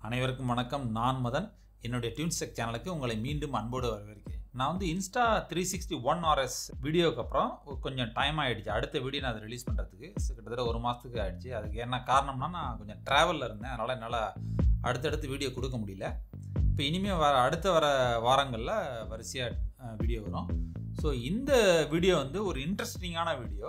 அனைவருக்கும் வணக்கம் நான் மதன் என்னுடைய டியூன்செக் சேனலுக்கு உங்களை மீண்டும் அன்போடு வரவேற்கிறேன் நான் வந்து Insta three sixty one R S வீடியோக்கு அப்புறம் கொஞ்சம் டைம் ஆகிடுச்சு அடுத்த வீடியோ நான் அதை ரிலீஸ் பண்ணுறதுக்கு கிட்டத்தட்ட ஒரு மாதத்துக்கு ஆயிடுச்சு அதுக்கு என்ன காரணம்னா நான் கொஞ்சம் ட்ராவலில் இருந்தேன் அதனால் என்னால் அடுத்தடுத்து வீடியோ கொடுக்க முடியல இப்போ இனிமேல் வர அடுத்த வர வாரங்களில் வரிசையாக வீடியோ வரும் ஸோ இந்த வீடியோ வந்து ஒரு இன்ட்ரெஸ்டிங்கான வீடியோ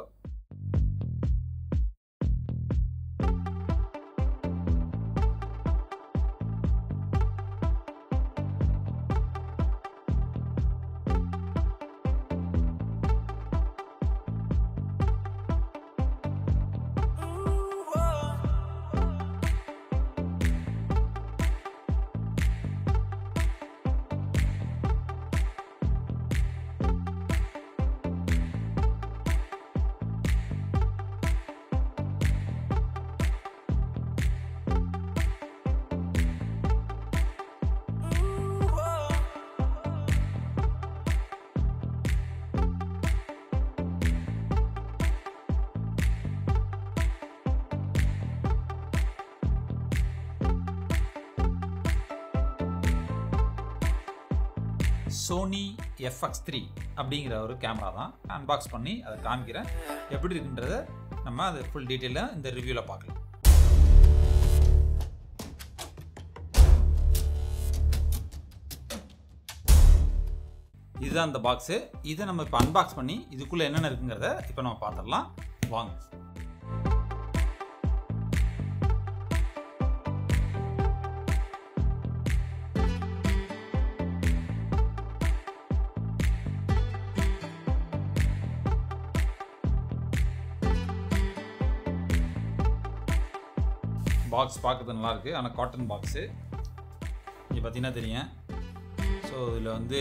சோனி எஃப்எக்ஸ் த்ரீ அப்படிங்கிற ஒரு கேமரா தான் அன்பாக்ஸ் பண்ணி அதை காமிக்கிறேன் எப்படி இருக்குன்றத நம்ம அதை ஃபுல் டீட்டெயிலாக இந்த ரிவ்யூவில் பார்க்கலாம் இதுதான் இந்த பாக்ஸு இதை நம்ம இப்போ அன்பாக்ஸ் பண்ணி இதுக்குள்ளே என்னென்ன இருக்குங்கிறத இப்போ நம்ம பார்த்துடலாம் வாங்க பாக்ஸ் பார்க்குறது நல்லாயிருக்கு ஆனால் காட்டன் பாக்ஸு இங்கே பார்த்தீங்கன்னா தெரியும் ஸோ இதில் வந்து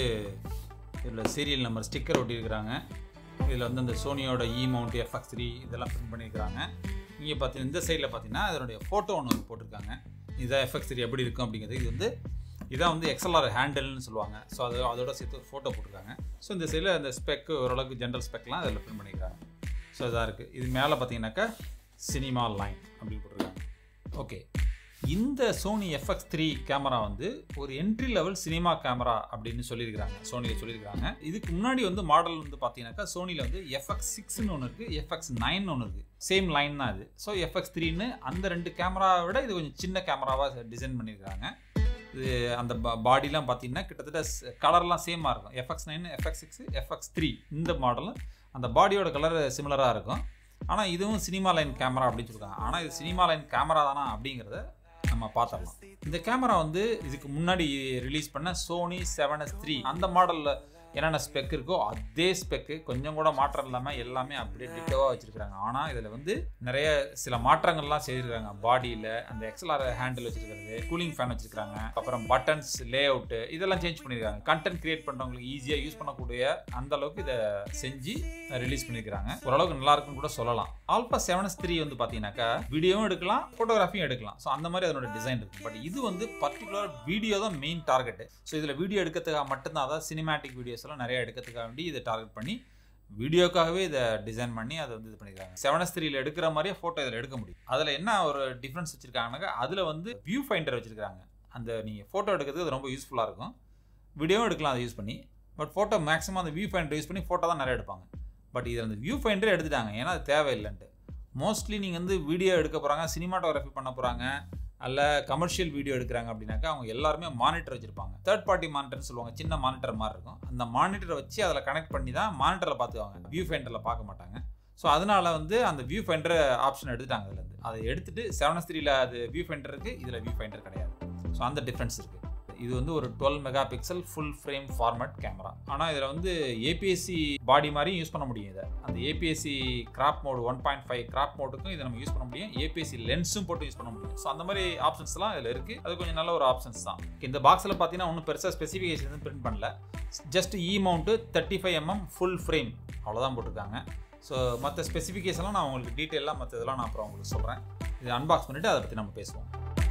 இதில் சீரியல் நம்பர் ஸ்டிக்கர் ஒட்டியிருக்கிறாங்க இதில் வந்து அந்த சோனியோட இ மவுண்ட் எஃப்எக்ஸ் த்ரீ இதெல்லாம் பிரிண்ட் பண்ணியிருக்கிறாங்க இங்கே பார்த்தீங்கன்னா இந்த சைடில் பார்த்தீங்கன்னா அதனுடைய ஃபோட்டோ ஒன்று போட்டிருக்காங்க இதான் எஃப்எக்ஸ் த்ரீ எப்படி இருக்கும் அப்படிங்கிறது இது வந்து இதான் வந்து எக்ஸ்எல்ஆர் ஹேண்டில்னு சொல்லுவாங்க ஸோ அது அதோட சேர்த்து ஒரு ஃபோட்டோ போட்டிருக்காங்க ஸோ இந்த சைடில் அந்த ஸ்பெக்கு ஓரளவுக்கு ஜென்ரல் ஸ்பெக்லாம் அதில் பிரிண்ட் பண்ணியிருக்காங்க ஸோ இதாக இருக்குது இது மேலே பார்த்தீங்கன்னாக்கா சினிமா லைன் அப்படின்னு போட்டிருக்காங்க ஓகே இந்த சோனி எஃப்எக்ஸ் த்ரீ கேமரா வந்து ஒரு என்ட்ரி லெவல் சினிமா கேமரா அப்படின்னு சொல்லியிருக்கிறாங்க சோனியில் சொல்லியிருக்காங்க இதுக்கு முன்னாடி வந்து மாடல் வந்து பார்த்தீங்கன்னாக்கா சோனியில் வந்து எஃப்எக்ஸ் சிக்ஸ்னு ஒன்று இருக்குது எஃப்எக்ஸ் நைன் ஒன்று இருக்குது சேம் லைன் தான் இது ஸோ எஃப்எக்ஸ் த்ரீன்னு அந்த ரெண்டு கேமராவை விட இது கொஞ்சம் சின்ன கேமராவாக டிசைன் பண்ணியிருக்காங்க இது அந்த பாடிலாம் பார்த்தீங்கன்னா கிட்டத்தட்ட கலர்லாம் சேமாக இருக்கும் F X nine F X six F X three இந்த மாடலும் அந்த பாடியோட கலர் சிமிலராக இருக்கும் ஆனால் இதுவும் சினிமா லைன் கேமரா அப்படின்னு சொல்லியிருக்காங்க ஆனால் இது சினிமா லைன் கேமரா தானா அப்படிங்கிறத நம்ம பார்த்துடலாம் இந்த கேமரா வந்து இதுக்கு முன்னாடி ரிலீஸ் பண்ண சோனி செவன் எஸ் த்ரீ அந்த மாடலில் என்னென்ன ஸ்பெக் இருக்கோ அதே ஸ்பெக்கு கொஞ்சம் கூட மாற்றம் இல்லாமல் எல்லாமே அப்படியே டிட்டோவாக வச்சுருக்காங்க ஆனால் இதில் வந்து நிறைய சில மாற்றங்கள்லாம் செய்திருக்காங்க பாடியில் அந்த எக்ஸ்எல்ஆர் ஹேண்டில் வச்சிருக்கிறது கூலிங் ஃபேன் வச்சிருக்காங்க அப்புறம் பட்டன்ஸ் லே அவுட்டு இதெல்லாம் சேஞ்ச் பண்ணியிருக்காங்க கண்டென்ட் கிரியேட் பண்ணுறவங்களுக்கு ஈஸியாக யூஸ் பண்ணக்கூடிய அந்த அளவுக்கு இதை செஞ்சு ரிலீஸ் பண்ணியிருக்காங்க ஓரளவுக்கு நல்லா இருக்குன்னு கூட சொல்லலாம் ஆல்பா செவன் எஸ் த்ரீ வந்து பார்த்தீங்கன்னாக்கா வீடியோவும் எடுக்கலாம் ஃபோட்டோகிராஃபியும் எடுக்கலாம் ஸோ அந்த மாதிரி அதனோட டிசைன் இருக்குது பட் இது வந்து பர்டிகுலர் வீடியோ தான் மெயின் டார்கெட் ஸோ இதில் வீடியோ எடுக்கிறதுக்காக மட்டும்தான் அதாவது சினிமேட்டிக் வீடியோஸ் எல்லாம் நிறைய எடுக்கிறதுக்காக வேண்டி இதை டார்கெட் பண்ணி வீடியோக்காகவே இதை டிசைன் பண்ணி அதை வந்து இது பண்ணியிருக்காங்க செவன் எஸ் த்ரீல எடுக்கிற மாதிரியே ஃபோட்டோ இதில் எடுக்க முடியும் அதில் என்ன ஒரு டிஃப்ரென்ஸ் வச்சிருக்காங்கனாக்கா அதில் வந்து வியூ ஃபைண்டர் வச்சிருக்காங்க அந்த நீங்கள் ஃபோட்டோ எடுக்கிறதுக்கு அது ரொம்ப யூஸ்ஃபுல்லாக இருக்கும் வீடியோவும் எடுக்கலாம் அதை யூஸ் பண்ணி பட் ஃபோட்டோ மேக்ஸிமம் அந்த வியூ ஃபைண்டர் யூஸ் பண்ணி ஃபோட்டோ தான் நிறைய எடுப்பாங்க பட் இதில் அந்த வியூ ஃபைண்டரே எடுத்துட்டாங்க ஏன்னா அது தேவையில்லைன்ட்டு மோஸ்ட்லி நீங்கள் வந்து வீடியோ எடுக்க போகிறாங்க சினிமாட்டோகிராஃபி பண்ண போகிறாங்க அல்ல கமர்ஷியல் வீடியோ எடுக்கிறாங்க அப்படின்னாக்கா அவங்க எல்லாருமே மானிட்டர் வச்சுருப்பாங்க தேர்ட் பார்ட்டி மானிட்டர்னு சொல்லுவாங்க சின்ன மானிட்டர் மாதிரி இருக்கும் அந்த மானிட்டரை வச்சு அதில் கனெக்ட் பண்ணி தான் மானிட்டரில் பார்த்துக்குவாங்க வியூ ஃபைண்டரில் பார்க்க மாட்டாங்க ஸோ அதனால வந்து அந்த வியூ ஃபைண்டர் ஆப்ஷன் எடுத்துட்டாங்க இதுலேருந்து அதை எடுத்துட்டு செவன் எஸ் த்ரீல அது வியூ ஃபைண்டர் இருக்குது இதில் வியூ ஃபைண்டர் கிடையாது ஸோ அந்த டிஃப்ரென்ஸ் இருக்குது இது வந்து ஒரு twelve megapixel full frame format camera ஆனால் இதில் வந்து ஏபிஎஸ்சி பாடி மாதிரியும் யூஸ் பண்ண முடியும் இதை அந்த A P S C crop mode one point five crop மோடுக்கும் இதை நம்ம யூஸ் பண்ண முடியும் ஏபிஎஸ்சி லென்ஸும் போட்டு யூஸ் பண்ண முடியும் ஸோ அந்த மாதிரி ஆப்ஷன்ஸ்லாம் இதில் இருக்குது அது கொஞ்சம் நல்ல ஒரு ஆப்ஷன்ஸ் தான் இந்த பாக்ஸில் பார்த்தீங்கன்னா ஒன்றும் பெருசாக ஸ்பெசிஃபிகேஷன் எதுவும் பிரிண்ட் பண்ணல just E mount thirty five M M full frame அவ்வளோதான் போட்டிருக்காங்க ஸோ மற்ற ஸ்பெசிஃபிகேஷன்லாம் நான் உங்களுக்கு டீட்டெயிலாக மற்ற இதெல்லாம் நான் அப்புறம் உங்களுக்கு சொல்கிறேன் இது அன்பாக்ஸ் பண்ணிவிட்டு அதை பற்றி நம்ம பேசுவோம்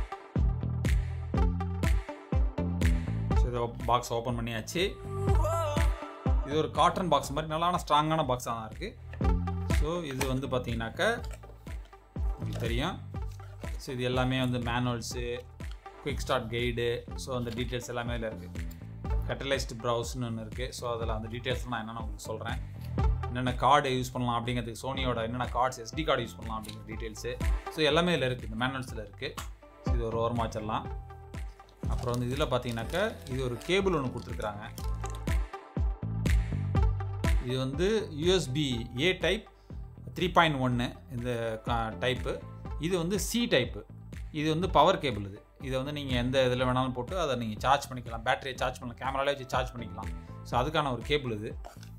ஸோ இதை பாக்ஸ் ஓப்பன் பண்ணியாச்சு இது ஒரு காட்டன் பாக்ஸ் மாதிரி நல்லான ஸ்ட்ராங்கான பாக்ஸாக தான் இருக்குது ஸோ இது வந்து பார்த்தீங்கன்னாக்கா உங்களுக்கு தெரியும் ஸோ இது எல்லாமே வந்து manuals quick start guide so அந்த டீட்டெயில்ஸ் எல்லாமே இதில் இருக்குது கட்டலைஸ்டு ப்ரௌஸ்னு ஒன்று இருக்குது ஸோ அதில் அந்த டீட்டெயில்ஸ் நான் என்னென்ன உங்களுக்கு சொல்கிறேன் என்னென்ன கார்டு யூஸ் பண்ணலாம் அப்படிங்கிறதுக்கு சோனியோட என்னென்ன கார்ட்ஸ் எஸ்டி கார்டு யூஸ் பண்ணலாம் அப்படிங்கிற டீட்டெயில்ஸு ஸோ எல்லாமே இதில் இருக்குது இந்த மேனுவல்ஸில் இருக்குது ஸோ இது ஒரு ஓரமாக வச்சிடலாம் அப்புறம் வந்து இதில் பார்த்தீங்கன்னாக்கா இது ஒரு கேபிள் ஒன்று கொடுத்துருக்குறாங்க இது வந்து U S B A type three point ஒன்று இந்த டைப்பு இது வந்து சி டைப்பு இது வந்து பவர் கேபிள் இது இதை வந்து நீங்கள் எந்த இதில் வேணாலும் போட்டு அதை நீங்கள் சார்ஜ் பண்ணிக்கலாம் பேட்டரியை சார்ஜ் பண்ணலாம் கேமராலே வச்சு சார்ஜ் பண்ணிக்கலாம் ஸோ அதுக்கான ஒரு கேபிள் இது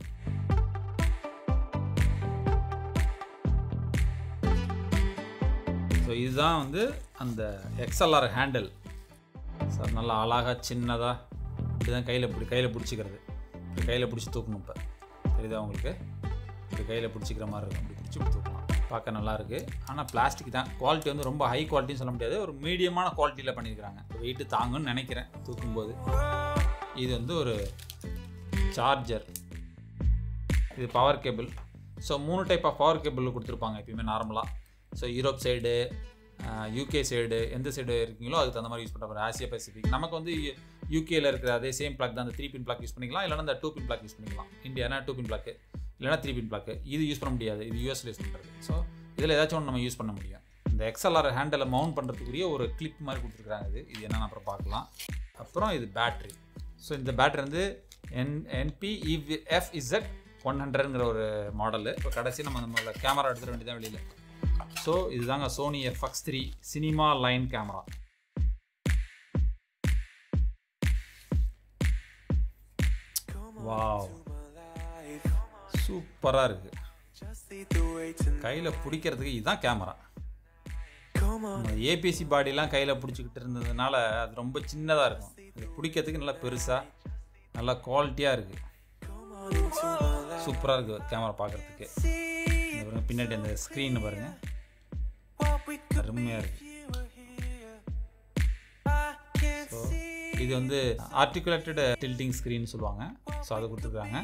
ஸோ இதுதான் வந்து அந்த எக்ஸ்எல்ஆர் ஹேண்டில் சார் நல்லா அழகாக சின்னதாக இப்படி தான் கையில் இப்படி கையில் பிடிச்சிக்கிறது இப்படி கையில் பிடிச்சி தூக்கணும் இப்போ தெரியுதா உங்களுக்கு இப்படி கையில் பிடிச்சிக்கிற மாதிரி இருக்கும் இப்படி பிடிச்சி இப்படி தூக்கலாம் பார்க்க நல்லா இருக்கு ஆனால் பிளாஸ்டிக் தான் குவாலிட்டி வந்து ரொம்ப ஹை குவாலிட்டின்னு சொல்ல முடியாது ஒரு மீடியமான குவாலிட்டியில் பண்ணியிருக்கிறாங்க வெயிட்டு தாங்குன்னு நினைக்கிறேன் தூக்கும்போது இது வந்து ஒரு சார்ஜர் இது பவர் கேபிள் ஸோ மூணு டைப் ஆஃப் பவர் கேபிள் கொடுத்துருப்பாங்க எப்பயுமே நார்மலாக so Europe side U K side எந்த சைடு இருக்கீங்களோ அதுக்கு தகுந்த மாதிரி யூஸ் பண்ணுற ஆசியா பசிபிக் நமக்கு வந்து யூகேல இருக்கிற அதே சேம் பிளாக் தான் அந்த த்ரீ பின் பிளாக் யூஸ் பண்ணிக்கலாம் இல்லைனா அந்த டூ பின் பிளாக் யூஸ் பண்ணிக்கலாம் இந்தியானா டூ பின் பிளாக்கு இல்லைனா த்ரீ பின் பிளாக்கு இது யூஸ் பண்ண முடியாது இது யூஎஸ்ல யூஸ் பண்ணுறது ஸோ இதில் ஏதாச்சும் ஒன்று நம்ம யூஸ் பண்ண முடியும் இந்த எக்ஸ்எல்ஆர் ஹேண்டில் மவுண்ட் பண்ணுறதுக்குரிய ஒரு கிளிப் மாதிரி கொடுத்துருக்காங்க இது இது என்னென்னு அப்புறம் பார்க்கலாம் அப்புறம் இது பேட்ரி ஸோ இந்த பேட்ரி வந்து N N P F Z one ஹண்ட்ரட்ங்கிற ஒரு மாடலு இப்போ கடைசி நம்ம நம்மளோட கேமரா எடுத்துட வேண்டியதான் வெளியில் ஸோ இதுதாங்க Sony F X three cinema line camera wow சூப்பராக இருக்குது கையில் பிடிக்கிறதுக்கு இதுதான் கேமரா ஏபிசி பாடிலாம் கையில் பிடிச்சிக்கிட்டு இருந்ததுனால அது ரொம்ப சின்னதாக இருக்கும் அது பிடிக்கிறதுக்கு நல்லா பெருசாக நல்லா குவாலிட்டியாக இருக்குது சூப்பராக இருக்குது கேமரா பார்க்குறதுக்கு பாருங்க பின்னாடி அந்த ஸ்க்ரீன் பாருங்கள் அருமையாக இருக்குது ஸோ இது வந்து ஆர்டிகுலேட்டட் டில்டிங் ஸ்க்ரீன் சொல்லுவாங்க ஸோ அதை கொடுத்துருக்காங்க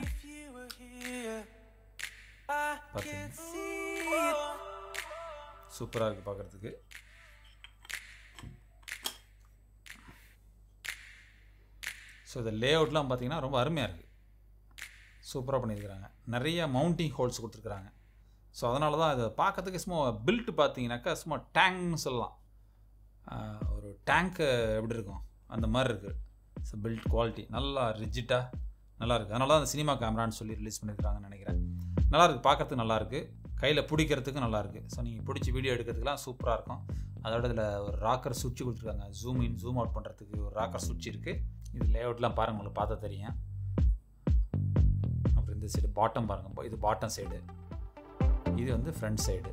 பார்த்தீங்க சூப்பராக இருக்குது பார்க்குறதுக்கு ஸோ இந்த லே அவுட்லாம் பார்த்தீங்கன்னா ரொம்ப அருமையாக இருக்குது சூப்பராக பண்ணியிருக்கிறாங்க நிறைய மவுண்டிங் ஹோல்ஸ் கொடுத்துருக்குறாங்க ஸோ அதனால தான் இதை பார்க்கறதுக்கு சும்மா பில்ட் பார்த்தீங்கன்னாக்கா சும்மா டேங்க்னு சொல்லலாம் ஆஹ் ஒரு டேங்க்கு எப்படி இருக்கும் அந்த மாதிரி இருக்குது ஸோ பில்ட் குவாலிட்டி நல்லா ரிஜிட்டாக நல்லா இருக்குது அதனால தான் அந்த சினிமா கேமரான்னு சொல்லி ரிலீஸ் பண்ணியிருக்காங்கன்னு நினைக்கிறேன் நல்லா இருக்குது பார்க்கறதுக்கு நல்லா இருக்குது கையில் பிடிக்கிறதுக்கு நல்லா இருக்குது ஸோ நீங்கள் பிடிச்சி வீடியோ எடுக்கிறதுக்குலாம் சூப்பராக இருக்கும் அதோட இதில் ஒரு ராக்கர் சுவிட்ச் கொடுத்துருக்காங்க ஜூம் இன் ஜூம் அவுட் பண்ணுறதுக்கு ஒரு ராக்கர் சுவிட்ச் இருக்குது இது லே அவுட்லாம் பாருங்கள் உங்களுக்கு பார்த்தா தெரியும் அப்புறம் இந்த சைடு பாட்டம் பாருங்கள் இது பாட்டம் சைடு இது வந்து ஃப்ரண்ட் சைடு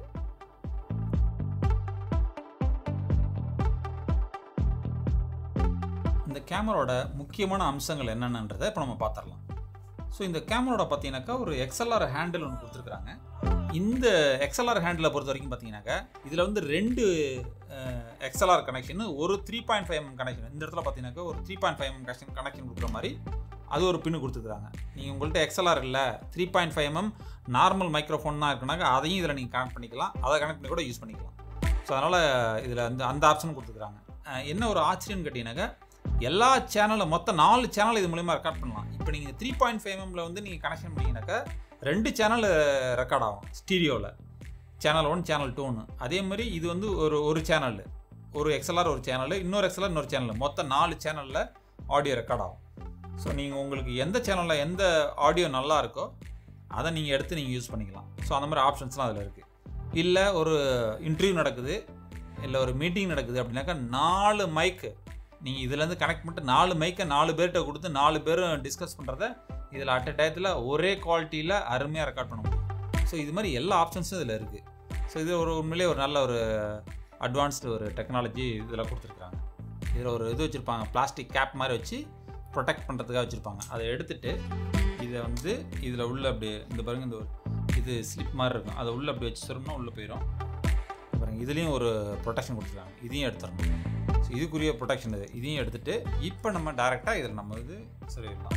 இந்த கேமராவோட முக்கியமான அம்சங்கள் என்னென்னன்றதை இப்போ நம்ம பார்த்துடலாம் ஸோ இந்த கேமராவோட பார்த்தீங்கன்னாக்கா ஒரு எக்ஸ்எல்ஆர் ஹேண்டில் ஒன்று கொடுத்துருக்குறாங்க இந்த எக்ஸ்எல்ஆர் ஹேண்டிலை பொறுத்த வரைக்கும் பார்த்தீங்கன்னாக்கா இதில் வந்து ரெண்டு எக்ஸ்எல்ஆர் கனெக்ஷன் ஒரு three point five M connection இந்த இடத்துல பார்த்தீங்கன்னாக்கா ஒரு three point five M connection connection கொடுக்குற மாதிரி அது ஒரு பின்னு கொடுத்துருக்காங்க நீங்கள் உங்கள்கிட்ட எக்ஸ்எல்ஆர் இல்லை three point five M M normal microphone தான் இருக்குனாக்கா அதையும் இதில் நீங்கள் கனெக்ட் பண்ணிக்கலாம் அதை கனெக்ட் பண்ணி கூட யூஸ் பண்ணிக்கலாம் ஸோ அதனால் இதில் வந்து அந்த ஆப்ஷன் கொடுத்துருக்காங்க அஹ் என்ன ஒரு ஆச்சரியம்னு கேட்டிங்கனாக்கா எல்லா சேனலும் மொத்தம் நாலு சேனல் இது மூலிமா ரெக்கார்ட் பண்ணலாம் இப்போ நீங்கள் த்ரீ பாயிண்ட் ஃபைவ் எம்எம்ல வந்து நீங்கள் கனெக்ஷன் பண்ணீங்கன்னாக்கா ரெண்டு சேனல் ரெக்கார்ட் ஆகும் ஸ்டீரியோவில் சேனல் ஒன் சேனல் டூன்னு அதே மாதிரி இது வந்து ஒரு ஒரு சேனல் ஒரு எக்ஸ்எல்ஆர் ஒரு சேனல் இன்னொரு எக்ஸ்எல்ஆர் இன்னொரு சேனல் மொத்தம் நாலு சேனலில் ஆடியோ ரெக்கார்ட் ஆகும் ஸோ நீங்கள் உங்களுக்கு எந்த சேனலில் எந்த ஆடியோ நல்லா இருக்கோ அதை நீங்கள் எடுத்து நீங்கள் யூஸ் பண்ணிக்கலாம் ஸோ அந்த மாதிரி ஆப்ஷன்ஸ்லாம் அதில் இருக்குது இல்லை ஒரு இன்டர்வியூ நடக்குது இல்லை ஒரு மீட்டிங் நடக்குது அப்படின்னாக்கா நாலு மைக்கு நீங்கள் இதுலேருந்து கனெக்ட் பண்ணிட்டு நாலு மைக்கை நாலு பேர்கிட்ட கொடுத்து நாலு பேரும் டிஸ்கஸ் பண்ணுறத இதில் அட் அ டயத்தில் ஒரே குவாலிட்டியில் அருமையாக ரெக்கார்ட் பண்ண முடியும் ஸோ இது மாதிரி எல்லா ஆப்ஷன்ஸும் இதில் இருக்குது ஸோ இது ஒரு உண்மையிலே ஒரு நல்ல ஒரு அட்வான்ஸ்டு ஒரு டெக்னாலஜி இதில் கொடுத்துருக்குறாங்க இதில் ஒரு இது வச்சுருப்பாங்க பிளாஸ்டிக் கேப் மாதிரி வச்சு ப்ரொடெக்ட் பண்ணுறதுக்காக வச்சுருப்பாங்க அதை எடுத்துட்டு இதை வந்து இதில் உள்ள அப்படியே இந்த பாருங்க இந்த ஒரு இது ஸ்லிப் மாதிரி இருக்கும் அதை உள்ள அப்படி வச்சு சொன்னோம்னா உள்ளே போயிடும் பாருங்க இதுலேயும் ஒரு ப்ரொடெக்ஷன் கொடுத்துருக்காங்க இதையும் எடுத்துடணும் ஸோ இதுக்குரிய ப்ரொடெக்ஷன் இது இதையும் எடுத்துட்டு இப்போ நம்ம டேரெக்டாக இதில் நம்ம இது சொல்லிடலாம்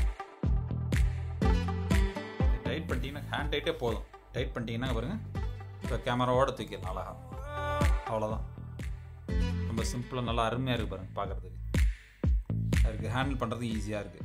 டைட் பண்ணிட்டீங்கன்னா ஹேண்ட் டைட்டே போதும் டைட் பண்ணிட்டீங்கன்னா பாருங்க இப்போ கேமராவோட தூக்கிடலாம் அழகா அவ்வளோதான் ரொம்ப சிம்பிளாக நல்லா அருமையாக இருக்குது பாருங்கள் பார்க்குறதுக்கு அதுக்கு ஹேண்டில் பண்ணுறது ஈஸியாக இருக்குது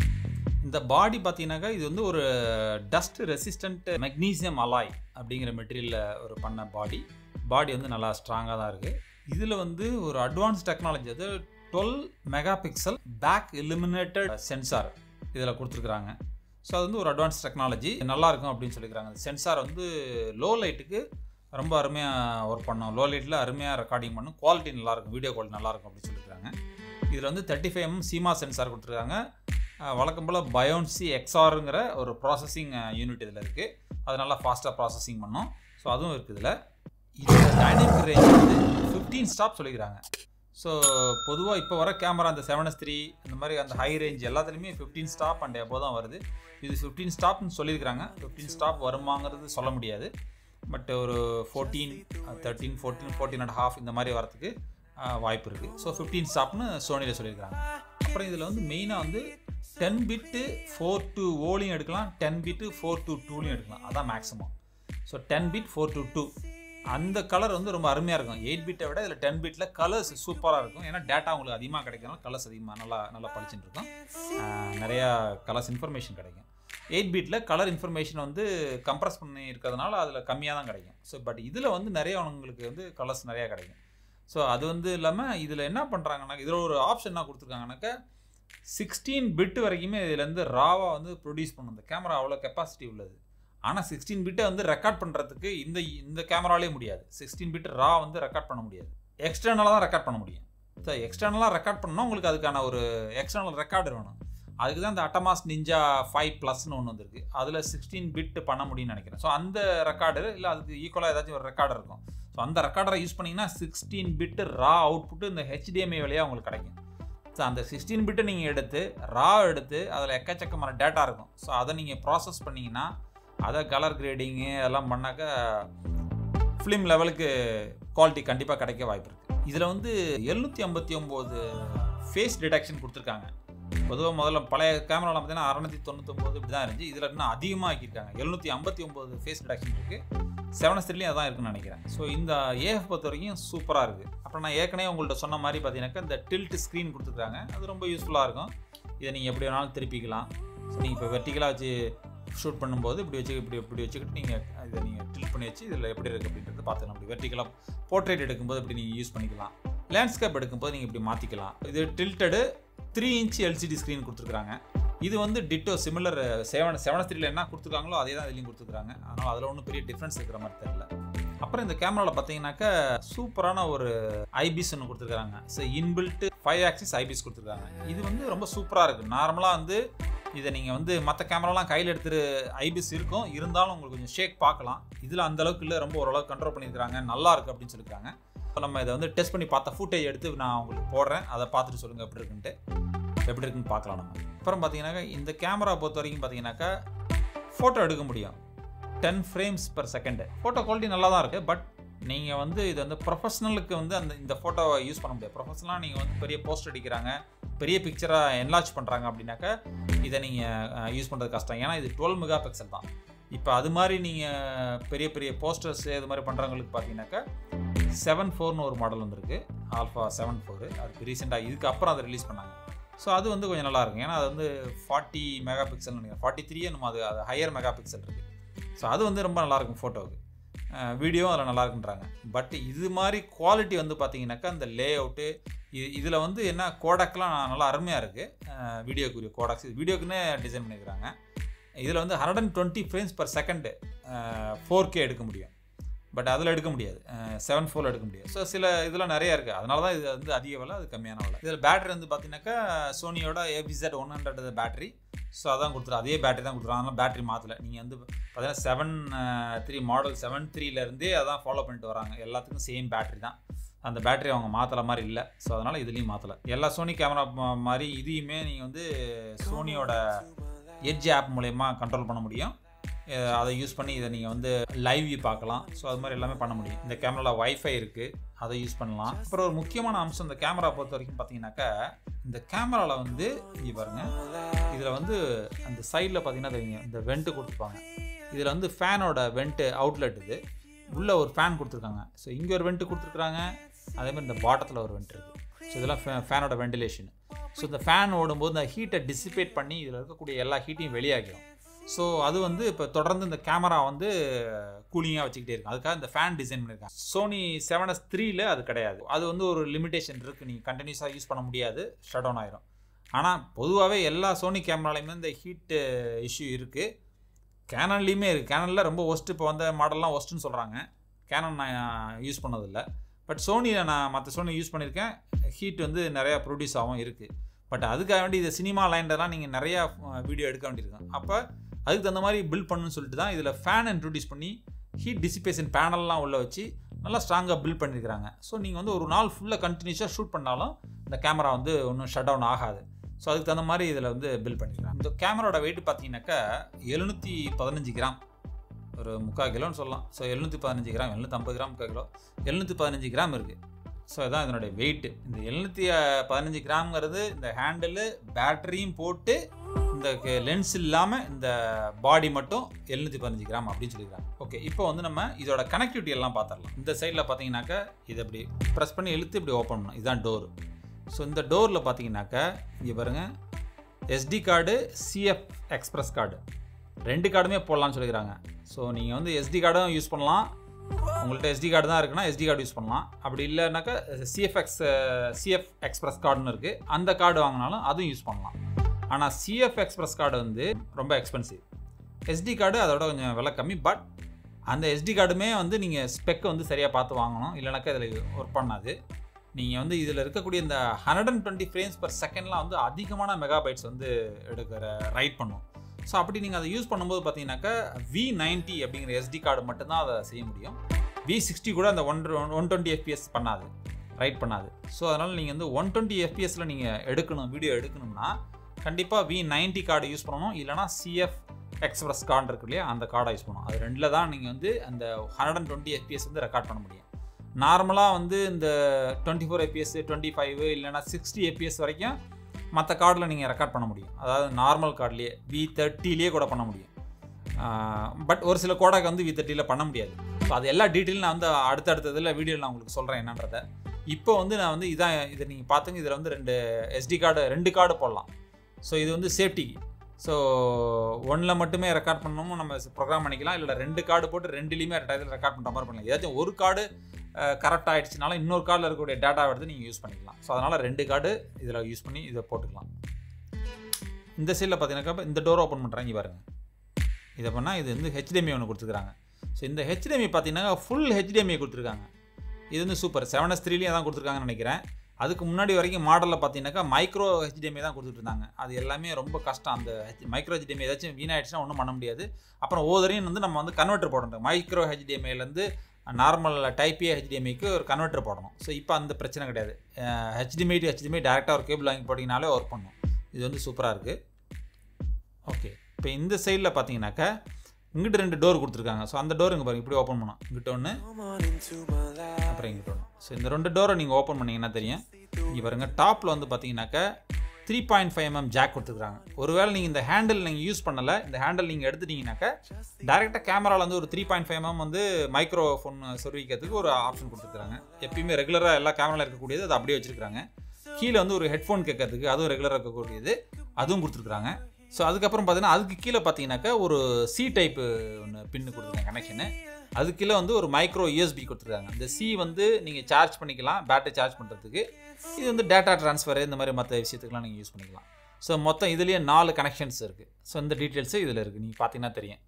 இந்த பாடி பார்த்தீங்கன்னாக்கா இது வந்து ஒரு டஸ்ட் ரெசிஸ்டன்ட் மெக்னீசியம் அலாய் அப்படிங்கிற மெட்டீரியலில் ஒரு பண்ண பாடி பாடி வந்து நல்லா ஸ்ட்ராங்காக தான் இருக்குது இதில் வந்து ஒரு அட்வான்ஸ் டெக்னாலஜி அது twelve megapixel back illuminated sensor இதில் கொடுத்துருக்குறாங்க ஸோ அது வந்து ஒரு அட்வான்ஸ் டெக்னாலஜி நல்லா இருக்கும் அப்படின்னு சொல்லிக்கிறாங்க அந்த சென்சார் வந்து லோ லைட்டுக்கு ரொம்ப அருமையாக ஒர்க் பண்ணும் லோ லைட்டில் அருமையாக ரெக்கார்டிங் பண்ணும் குவாலிட்டி நல்லாயிருக்கும் வீடியோ குவாலிட்டி நல்லாயிருக்கும் அப்படின்னு சொல்லியிருக்காங்க இதில் வந்து thirty five M CMOS sensor கொடுத்துருக்காங்க அஹ் வழக்கம் போல் பயோன்சி எக்ஸ்ஆருங்கிற ஒரு ப்ராசஸிங் யூனிட் இதில் இருக்குது அது நல்லா ஃபாஸ்ட்டாக ப்ராசஸிங் பண்ணும் ஸோ அதுவும் இருக்குது இதில் இதோட டைனமிக் ரேஞ்ச் வந்து ஃபிஃப்டீன் ஸ்டாப் சொல்லிக்கிறாங்க ஸோ பொதுவாக இப்போ வர கேமரா அந்த செவன் எஸ் த்ரீ இந்த மாதிரி அந்த ஹை ரேஞ்ச் எல்லாத்துலேயுமே ஃபிஃப்டீன் ஸ்டாப் அண்ட் எபோ தான் வருது இது ஃபிஃப்டீன் ஸ்டாப்னு சொல்லியிருக்கிறாங்க ஃபிஃப்டீன் ஸ்டாப் வருமாங்கிறது சொல்ல முடியாது பட் ஒரு fourteen thirteen fourteen fourteen and half இந்த மாதிரி வரதுக்கு அஹ், வாய்ப்பு இருக்குது ஸோ ஃபிஃப்டீன் ஸ்டாப்னு சோனியில் சொல்லியிருக்காங்க அப்புறம் இதில் வந்து மெயினாக வந்து டென் பிட்டு ஃபோர் டூ ஓலையும் எடுக்கலாம் டென் பிட்டு ஃபோர் டூ டூலையும் எடுக்கலாம் அதான் maximum so ten bit four two two அந்த கலர் வந்து ரொம்ப அருமையாக இருக்கும் எயிட் பிட்டை விட இதில் டென் பிட்டில் கலர்ஸ் சூப்பராக இருக்கும் ஏன்னா டேட்டா உங்களுக்கு அதிகமாக கிடைக்கிறனால கலர்ஸ் அதிகமாக நல்லா நல்லா படிச்சுட்டு இருக்கும் ஆஹ் நிறையா கலர்ஸ் இன்ஃபர்மேஷன் கிடைக்கும் எயிட் பிட்டில் கலர் இன்ஃபர்மேஷன் வந்து கம்ப்ரஸ் பண்ணி இருக்கிறதுனால அதில் கம்மியாக தான் கிடைக்கும் ஸோ பட் இதில் வந்து நிறைய உங்களுக்கு வந்து கலர்ஸ் நிறையா கிடைக்கும் ஸோ அது வந்து இல்லாமல் இதில் என்ன பண்ணுறாங்கன்னா இதில் ஒரு ஆப்ஷன் என்ன கொடுத்துருக்காங்கனாக்கா சிக்ஸ்டீன் பிட் வரைக்குமே இதுலேருந்து ராவாக வந்து ப்ரொடியூஸ் பண்ணும் இந்த கேமரா அவ்வளோ கெப்பாசிட்டி உள்ளது ஆனால் சிக்ஸ்டீன் பிட்டை வந்து ரெக்கார்ட் பண்ணுறதுக்கு இந்த இந்த கேமராலே முடியாது சிக்ஸ்டீன் பிட் ரா வந்து ரெக்கார்ட் பண்ண முடியாது எக்ஸ்டர்னலாக தான் ரெக்கார்ட் பண்ண முடியும் ஸோ எக்ஸ்டர்னலாக ரெக்கார்ட் பண்ணால் உங்களுக்கு அதுக்கான ஒரு எக்ஸ்டர்னல் ரெக்கார்டு வேணும் அதுக்கு தான் இந்த அட்டமாஸ் நிஞ்சா ஃபைவ் ப்ளஸ்னு ஒன்று வந்திருக்கு அதில் சிக்ஸ்டீன் பிட் பண்ண முடியும்னு நினைக்கிறேன் ஸோ அந்த ரெக்கார்டு இல்லை அதுக்கு ஈக்குவலாக ஏதாச்சும் ஒரு ரெக்கார்டர் இருக்கும் ஸோ அந்த ரெக்கார்டரை யூஸ் பண்ணிங்கன்னா சிக்ஸ்டீன் பிட்டு ரா அவுட்புட்டு இந்த ஹெச்டிஎம்ஐ வழியாக உங்களுக்கு கிடைக்கும் ஸோ அந்த சிக்ஸ்டீன் பிட்டை நீங்கள் எடுத்து ரா எடுத்து அதில் எக்கச்சக்கமான டேட்டா இருக்கும் ஸோ அதை நீங்கள் ப்ராசஸ் பண்ணிங்கன்னா அதை கலர் கிரேடிங்கு அதெல்லாம் பண்ணாக்க ஃபிலிம் லெவலுக்கு குவாலிட்டி கண்டிப்பாக கிடைக்க வாய்ப்பு இருக்குது இதில் வந்து எழுநூற்றி ஐம்பத்தி ஒம்பது ஃபேஸ் டிடெக்ஷன் கொடுத்துருக்காங்க பொதுவாக முதல்ல பழைய கேமராவில் பார்த்தீங்கன்னா அறநூற்றி தொண்ணூத்தொம்பது இப்படி தான் இருந்துச்சு இதில் இன்னும் அதிகமாக ஆக்கியிருக்காங்க எழுநூற்றி ஐம்பத்தி ஒம்பது ஃபேஸ் டிடெக்ஷன் இருக்குது செவன் ஸ்திரிலையும் அதான் இருக்குன்னு நினைக்கிறேன் ஸோ இந்த ஏஎஃப் பொறுத்த வரைக்கும் சூப்பராக இருக்குது அப்புறம் நான் ஏற்கனவே உங்கள்கிட்ட சொன்ன மாதிரி பார்த்தீங்கன்னாக்கா இந்த டில்ட் ஸ்க்ரீன் கொடுத்துருக்காங்க அது ரொம்ப யூஸ்ஃபுல்லாக இருக்கும் இதை நீங்கள் எப்படி வேணாலும் திருப்பிக்கலாம் ஸோ நீங்கள் இப்போ வெர்டிகலாக வச்சு ஷூட் பண்ணும்போது இப்படி வச்சு இப்படி இப்படி வச்சுக்கிட்டு நீங்கள் இதை நீங்கள் டில்ட் பண்ணி வச்சு இதில் எப்படி இருக்குது அப்படின்றது பார்த்துக்கலாம் அப்படி வெர்டிகலாக போர்ட்ரேட் எடுக்கும்போது இப்படி நீங்கள் யூஸ் பண்ணிக்கலாம் லேண்ட்ஸ்கேப் எடுக்கும்போது நீங்கள் இப்படி மாற்றிக்கலாம் இது tilted three inch L C D screen கொடுத்துருக்காங்க இது வந்து டிட்டோ சிமிலர் செவன் செவன் த்ரீல என்ன கொடுத்துருக்காங்களோ அதே தான் இதுலையும் கொடுத்துருக்காங்க அதனால் அதில் ஒன்றும் பெரிய டிஃப்ரென்ஸ் இருக்கிற மாதிரி தெரியல அப்புறம் இந்த கேமராவில் பார்த்தீங்கன்னாக்கா சூப்பரான ஒரு ஐபிஸ் ஒன்று கொடுத்துருக்காங்க so inbuilt five axis IBIS கொடுத்துருக்காங்க இது வந்து ரொம்ப சூப்பராக இருக்குது நார்மலாக வந்து இதை நீங்கள் வந்து மற்ற கேமராலாம் கையில் எடுத்துட்டு ஐபிஸ் இருக்கும் இருந்தாலும் உங்களுக்கு கொஞ்சம் ஷேக் பார்க்கலாம் இதில் அந்த அளவுக்கு இல்லை ரொம்ப ஓரளவுக்கு கண்ட்ரோல் பண்ணியிருக்காங்க நல்லா இருக்குது அப்படின்னு சொல்லியிருக்காங்க இப்போ நம்ம இதை வந்து டெஸ்ட் பண்ணி பார்த்த ஃபுட்டேஜ் எடுத்து நான் உங்களுக்கு போடுறேன் அதை பார்த்துட்டு சொல்லுங்கள் எப்படி இருக்குன்ட்டு எப்படி இருக்குன்னு பார்க்கலாம் நம்ம அப்புறம் பார்த்தீங்கன்னாக்கா இந்த கேமரா பொறுத்த வரைக்கும் பார்த்தீங்கன்னாக்கா ஃபோட்டோ எடுக்க முடியும் ten frames per second photo quality நல்லா தான் இருக்குது பட் நீங்கள் வந்து இது வந்து ப்ரொஃபஷனலுக்கு வந்து அந்த இந்த ஃபோட்டோவை யூஸ் பண்ண முடியாது ப்ரொஃபஷனலாக நீங்கள் வந்து பெரிய போஸ்ட் அடிக்கிறாங்க பெரிய பிக்சராக என்லார்ஜ் பண்ணுறாங்க அப்படின்னாக்கா இதை நீங்கள் யூஸ் பண்ணுறது கஷ்டம் ஏன்னா இது டுவெல் மெகா பிக்சல் தான் இப்போ அது மாதிரி நீங்கள் பெரிய பெரிய போஸ்டர்ஸ் இது மாதிரி பண்ணுறவங்களுக்கு பார்த்தீங்கன்னாக்கா செவன் ஃபோர்னு ஒரு மாடல் வந்திருக்கு ஆல்ஃபா செவன் ஃபோரு அதுக்கு ரீசெண்டாக இதுக்கு அப்புறம் அதை ரிலீஸ் பண்ணாங்க ஸோ அது வந்து கொஞ்சம் நல்லா இருக்கும் ஏன்னா அது வந்து ஃபார்ட்டி மெகா பிக்சல் நினைக்கிறேன் ஃபார்ட்டி த்ரீ நம்ம அது அது ஹையர் மெகா பிக்சல் இருக்குது ஸோ அது வந்து ரொம்ப நல்லாயிருக்கும் ஃபோட்டோவுக்கு வீடியோவும் அதில் நல்லா இருக்குன்றாங்க பட் இது மாதிரி குவாலிட்டி வந்து பார்த்தீங்கன்னாக்கா இந்த லே அவுட்டு இது இதில் வந்து என்ன கோடாக்லாம் நல்லா அருமையாக இருக்குது வீடியோக்குரிய கோடாக்ஸ் இது வீடியோக்குன்னே டிசைன் பண்ணியிருக்கிறாங்க இதில் வந்து hundred and twenty frames per second four K எடுக்க முடியும் பட் அதில் எடுக்க முடியாது செவன் ஃபோரில் எடுக்க முடியாது ஸோ சில இதெல்லாம் நிறையா இருக்குது அதனால தான் இது வந்து அதிக விலை அது கம்மியான விலை இதில் பேட்டரி வந்து பார்த்தீங்கன்னாக்கா சோனியோட ஏபிசெட் ஒன் ஹண்ட்ரட் பேட்டரி ஸோ அதான் கொடுத்துரு அதே பேட்டரி தான் கொடுத்துருவாங்க அதனால் பேட்டரி மாற்றலை நீங்கள் வந்து பார்த்தீங்கன்னா செவன் த்ரீ மாடல் செவன் த்ரீலேருந்தே அதான் ஃபாலோ பண்ணிட்டு வராங்க எல்லாத்துக்கும் சேம் பேட்டரி தான் அந்த பேட்டரி அவங்க மாற்றல மாதிரி இல்லை ஸோ அதனால் இதுலேயும் மாற்றலை எல்லா சோனி கேமரா மாதிரி இதையுமே நீங்கள் வந்து சோனியோட எட்ஜ் ஆப் மூலயமா கண்ட்ரோல் பண்ண முடியும் அஹ் அதை யூஸ் பண்ணி இதை நீங்கள் வந்து லைவ் வியூ பார்க்கலாம் ஸோ அது மாதிரி எல்லாமே பண்ண முடியும் இந்த கேமராவில் வைஃபை இருக்குது அதை யூஸ் பண்ணலாம் அப்புறம் ஒரு முக்கியமான அம்சம் இந்த கேமரா பொறுத்த வரைக்கும் பார்த்தீங்கன்னாக்கா இந்த கேமராவில் வந்து இங்கே பாருங்கள் இதில் வந்து அந்த சைடில் பார்த்தீங்கன்னா தெரியுங்க இந்த வெண்ட்டு கொடுத்துருப்பாங்க இதில் வந்து ஃபேனோட வெண்ட்டு அவுட்லெட் இது உள்ளே ஒரு ஃபேன் கொடுத்துருக்காங்க ஸோ இங்கே ஒரு வெண்ட்டு கொடுத்துருக்குறாங்க அதே மாதிரி இந்த பாட்டத்தில் ஒரு வெண்ட் இருக்குது ஸோ இதெல்லாம் ஃபே ஃபேனோட வெண்டிலேஷன் ஸோ இந்த ஃபேன் ஓடும்போது இந்த ஹீட்டை டிசிபேட் பண்ணி இதில் இருக்கக்கூடிய எல்லா ஹீட்டையும் வெளியாகிடும் ஸோ அது வந்து இப்போ தொடர்ந்து இந்த கேமரா வந்து கூலிங்காக வச்சுக்கிட்டே இருக்கும் அதுக்காக இந்த ஃபேன் டிசைன் பண்ணியிருக்காங்க சோனி செவன் எஸ் த்ரீல அது கிடையாது அது வந்து ஒரு லிமிடேஷன் இருக்குது நீங்கள் கண்டினியூஸாக யூஸ் பண்ண முடியாது ஷட் டவுன் ஆயிரும் ஆனால் பொதுவாகவே எல்லா சோனி கேமராலையுமே இந்த ஹீட்டு இஷ்யூ இருக்குது கேனன்லேயுமே இருக்குது கேனனில் ரொம்ப ஒஸ்ட்டு இப்போ வந்த மாடல்லாம் ஒஸ்ட்டுன்னு சொல்கிறாங்க கேனன் நான் யூஸ் பண்ணதில்லை பட் சோனியில் நான் மற்ற சோனி யூஸ் பண்ணியிருக்கேன் ஹீட் வந்து நிறையா ப்ரொடியூஸ் ஆகும் இருக்குது பட் அதுக்காக வேண்டி இது சினிமா லைன்லலாம் நீங்கள் நிறையா வீடியோ எடுக்க வேண்டியிருக்கும் அப்போ அதுக்கு தகுந்த மாதிரி பில்ட் பண்ணணும்னு சொல்லிட்டு தான் இதில் ஃபேன் இன்ட்ரடியூஸ் பண்ணி ஹீட் டிசிபேஷன் பேனல்லாம் உள்ளே வச்சு நல்லா ஸ்ட்ராங்காக பில்ட் பண்ணியிருக்கிறாங்க ஸோ நீங்கள் வந்து ஒரு நாள் ஃபுல்லாக கண்டினியூஸாக ஷூட் பண்ணாலும் இந்த கேமரா வந்து ஒன்றும் ஷட் டவுன் ஆகாது ஸோ அதுக்கு தகுந்த மாதிரி இதில் வந்து பில்ட் பண்ணிக்கிறாங்க இந்த கேமராவோட வெயிட் பார்த்தீங்கன்னாக்கா எழுநூற்றி பதினஞ்சு கிராம் ஒரு முக்கால் கிலோன்னு சொல்லலாம் ஸோ எழுநூற்றி பதினஞ்சு கிராம் எழுநூற்றம்பது கிராம் முக்கால் கிலோ எழுநூற்றி பதினஞ்சு கிராம் இருக்குது ஸோ இதான் இதனுடைய வெயிட்டு இந்த எழுநூற்றி பதினஞ்சு கிராம்ங்கிறது இந்த ஹேண்டிலு பேட்டரியும் போட்டு இந்த லென்ஸ் இல்லாமல் இந்த பாடி மட்டும் எழுநூற்றி பதினஞ்சு கிராம் அப்படின்னு சொல்லிக்கிறாங்க ஓகே இப்போ வந்து நம்ம இதோட கனெக்டிவிட்டி எல்லாம் பார்த்துடலாம் இந்த சைடில் பார்த்தீங்கன்னாக்கா இதை இப்படி ப்ரெஸ் பண்ணி இழுத்து இப்படி ஓப்பன் பண்ணணும் இதுதான் டோர் ஸோ இந்த டோரில் பார்த்தீங்கன்னாக்கா இங்கே பாருங்கள் S D card C F express card ரெண்டு கார்டுமே போடலாம்னு சொல்லிக்கிறாங்க ஸோ நீங்கள் வந்து எஸ்டி கார்டும் யூஸ் பண்ணலாம் உங்கள்கிட்ட எஸ்டி கார்டு தான் இருக்குன்னா எஸ்டி கார்டு யூஸ் பண்ணலாம் அப்படி இல்லைனாக்கா சிஎஃப்எக்ஸ் சிஎஃப் எக்ஸ்பிரஸ் கார்டுன்னு இருக்குது அந்த கார்டு வாங்கினாலும் அதுவும் யூஸ் பண்ணலாம் ஆனால் சிஎஃப் எக்ஸ்பிரஸ் கார்டு வந்து ரொம்ப எக்ஸ்பென்சிவ் எஸ்டி கார்டு அதோட கொஞ்சம் விலை கம்மி பட் அந்த எஸ்டி கார்டுமே வந்து நீங்கள் ஸ்பெக்கை வந்து சரியாக பார்த்து வாங்கணும் இல்லைனாக்கா இதில் ஒர்க் பண்ணாது நீங்கள் வந்து இதில் இருக்கக்கூடிய இந்த hundred and twenty frames per செகண்ட்லாம் வந்து அதிகமான மெகாபைட்ஸ் வந்து எடுக்கிற ரைட் பண்ணும் ஸோ அப்படி நீங்கள் அதை யூஸ் பண்ணும்போது பார்த்தீங்கன்னாக்கா வி நைன்ட்டி அப்படிங்கிற எஸ்டி கார்டு மட்டும்தான் அதை செய்ய முடியும் வி சிக்ஸ்டி கூட அந்த ஒன் ஒன் டுவெண்ட்டி எஃபிஎஸ் பண்ணாது ரைட் பண்ணாது ஸோ அதனால் நீங்கள் வந்து ஒன் டுவெண்ட்டி எஃபிஎஸில் நீங்கள் எடுக்கணும் வீடியோ எடுக்கணும்னா கண்டிப்பாக வி நைன்ட்டி கார்டு யூஸ் பண்ணணும் இல்லைனா சிஎஃப் எக்ஸ்பிரஸ் கார்டு இருக்கு இல்லையா அந்த கார்டை யூஸ் பண்ணணும் அது ரெண்டில் தான் நீங்கள் வந்து அந்த ஹண்ட்ரட் அண்ட் டுவெண்ட்டி எஃபிஎஸ் வந்து ரெக்கார்ட் பண்ண முடியும் நார்மலாக வந்து இந்த twenty four F P S twenty five இல்லைனா சிக்ஸ்டி எபிஎஸ் வரைக்கும் மற்ற கார்டில் நீங்கள் ரெக்கார்ட் பண்ண முடியும் அதாவது நார்மல் கார்ட்லேயே வி தேர்ட்டிலேயே கூட பண்ண முடியும் பட் ஒரு சில கோடாக்கு வந்து வி தேர்ட்டியில் பண்ண முடியாது ஸோ அது எல்லா டீட்டெயிலும் நான் வந்து அடுத்தடுத்த இதில் வீடியோவில் நான் உங்களுக்கு சொல்கிறேன் என்னன்றதை இப்போ வந்து நான் வந்து இதான் இதை நீங்கள் பார்த்துங்க இதில் வந்து ரெண்டு எஸ்டி கார்டு ரெண்டு கார்டு போடலாம் ஸோ இது வந்து சேஃப்டிக்கு ஸோ ஒன்றில் மட்டுமே ரெக்கார்ட் பண்ணணும் நம்ம ப்ரோக்ராம் பண்ணிக்கலாம் இல்லை ரெண்டு கார்டு போட்டு ரெண்டுலேயுமே டயத்தில் ரெக்கார்ட் பண்ணுற மாதிரி பண்ணலாம் ஏதாச்சும் ஒரு கார்டு கரெக்ட் ஆகிடுச்சினாலும் இன்னொரு கார்டில் இருக்கக்கூடிய டேட்டா எடுத்து நீங்கள் யூஸ் பண்ணிக்கலாம் ஸோ அதனால் ரெண்டு கார்டு இதில் யூஸ் பண்ணி இதை போட்டுக்கலாம் இந்த சைடில் பார்த்தீங்கன்னாக்கா இந்த டோர் ஓப்பன் பண்ணுறாங்க பாருங்கள் இதை பண்ணால் இது வந்து ஹெச்டிஎம்ஐ ஒன்று கொடுத்துருக்காங்க ஸோ இந்த ஹெச்டிஎம்ஐ பார்த்தீங்கன்னா ஃபுல் ஹெச்டிஎம்ஐ கொடுத்துருக்காங்க இது வந்து சூப்பர் செவன் எஸ் த்ரீலேயும் தான் கொடுத்துருக்காங்கன்னு நினைக்கிறேன் அதுக்கு முன்னாடி வரைக்கும் மாடலில் பார்த்தீங்கன்னாக்கா மைக்ரோ ஹெச்டிஎம்ஐ தான் கொடுத்துட்டு இருந்தாங்க அது எல்லாமே ரொம்ப கஷ்டம் அந்த மைக்ரோ ஹெச்டிஎம்ஐ ஏதாச்சும் வீணாயிடுச்சுன்னா ஒன்றும் பண்ண முடியாது அப்புறம் ஒவ்வொருத்தரையும் வந்து நம்ம வந்து கன்வெர்ட்டர் போடணும் மைக்ரோ ஹெச்டிஎம்ஐலேருந்து நார்மல் டைப் ஏ ஹெச்டிஎம்ஐக்கு ஒரு கன்வெர்ட்டர் போடணும் ஸோ இப்போ அந்த பிரச்சனை கிடையாது ஹெச்டிஎம்ஐ டு ஹெச்டிஎம்ஐ டேரெக்டாக ஒரு கேபிள் வாங்கி போட்டிங்கனாலே ஒர்க் பண்ணும் இது வந்து சூப்பராக இருக்குது ஓகே இப்போ இந்த சைடில் பார்த்தீங்கன்னாக்கா இங்கிட்ட ரெண்டு டோர் கொடுத்துருக்காங்க ஸோ அந்த டோர் இங்கே பாருங்க இப்படி ஓப்பன் பண்ணோம் இங்கிட்ட ஒன்று அப்புறம் இங்கிட்ட ஒன்று ஸோ இந்த ரெண்டு டோரை நீங்கள் ஓப்பன் பண்ணிங்கன்னா தெரியும் இங்கே பாருங்க டாப்பில் வந்து பார்த்தீங்கன்னாக்கா three point five M M jack கொடுத்துருக்காங்க ஒருவேளை நீங்கள் இந்த ஹேண்டில் நீங்கள் யூஸ் பண்ணலை இந்த ஹேண்டில் நீங்கள் எடுத்துட்டீங்கன்னாக்கா டேரெக்டாக கேமராவில் வந்து ஒரு த்ரீ பாயிண்ட் ஃபைவ் எம்எம் வந்து மைக்ரோ ஃபோன் சொருவிக்கிறதுக்கு ஒரு ஆப்ஷன் கொடுத்துருக்காங்க எப்பயுமே ரெகுலராக எல்லா கேமராவில் இருக்கக்கூடியது அது அப்படியே வச்சிருக்காங்க கீழே வந்து ஒரு ஹெட்ஃபோன் கேட்கறதுக்கு அதுவும் ரெகுலராக இருக்கக்கூடியது அதுவும் கொடுத்துருக்காங்க ஸோ அதுக்கப்புறம் பார்த்தீங்கன்னா அதுக்கு கீழே பார்த்தீங்கன்னாக்கா ஒரு சி டைப்பு ஒன்று பின்னு கொடுத்துருக்காங்க கனெக்ஷனு அது கீழே வந்து ஒரு மைக்ரோ யூஎஸ்பி கொடுத்துருக்காங்க இந்த சி வந்து நீங்கள் சார்ஜ் பண்ணிக்கலாம் பேட்டரி சார்ஜ் பண்ணுறதுக்கு இது வந்து டேட்டா ட்ரான்ஸ்ஃபர் இந்த மாதிரி மற்ற விஷயத்துக்குலாம் நீங்கள் யூஸ் பண்ணிக்கலாம் ஸோ மொத்தம் இதுலேயே நாலு கனெக்ஷன்ஸ் இருக்குது ஸோ இந்த டீட்டெயில்ஸு இதில் இருக்குது நீங்கள் பார்த்தீங்கன்னா தெரியும்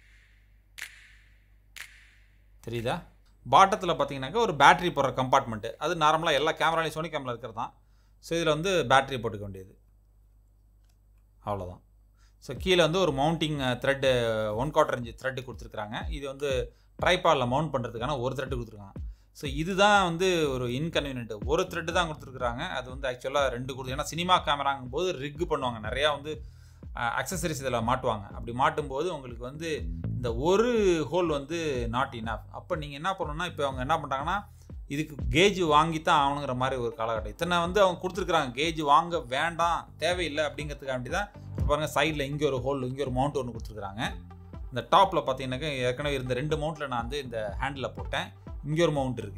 தெரியுதா பாட்டத்தில் பார்த்தீங்கன்னாக்கா ஒரு பேட்டரி போடுற கம்பார்ட்மெண்ட்டு அது நார்மலாக எல்லா கேமராலையும் சோனி கேமரா இருக்கிறது தான் ஸோ இதில் வந்து பேட்டரி போட்டுக்க வேண்டியது அவ்வளோதான் ஸோ கீழே வந்து ஒரு mounting thread one quarter inch thread கொடுத்துருக்குறாங்க இது வந்து ட்ரைபாலில் மவுண்ட் பண்ணுறதுக்கான ஒரு த்ரெட்டு கொடுத்துருக்காங்க ஸோ இதுதான் வந்து ஒரு இன்கன்வீனியன்ட் ஒரு த்ரெட்டு தான் கொடுத்துருக்குறாங்க அது வந்து ஆக்சுவலாக ரெண்டு கொடுத்து ஏன்னா சினிமா கேமராங்கும் போது ரிக் பண்ணுவாங்க நிறையா வந்து அக்சசரிஸ் இதில் மாட்டுவாங்க அப்படி மாட்டும்போது உங்களுக்கு வந்து இந்த ஒரு ஹோல் வந்து நாட் இனஃப் அப்போ நீங்கள் என்ன பண்ணணும்னா இப்போ அவங்க என்ன பண்ணுறாங்கன்னா இதுக்கு கேஜ் வாங்கி தான் ஆகணுங்கிற மாதிரி ஒரு காலகட்டம் இத்தனை வந்து அவங்க கொடுத்துருக்குறாங்க கேஜ் வாங்க வேண்டாம் தேவையில்லை அப்படிங்கிறதுக்காண்டி தான் இப்போ பாருங்கள் சைடில் இங்கே ஒரு ஹோல் இங்கே ஒரு மவுண்ட் ஒன்று கொடுத்துருக்குறாங்க இந்த டாப்பில் பார்த்தீங்கன்னாக்கா ஏற்கனவே இருந்த ரெண்டு மவுண்ட்டில் நான் வந்து இந்த ஹேண்டில் போட்டேன் இங்கே ஒரு மவுண்ட் இருக்குது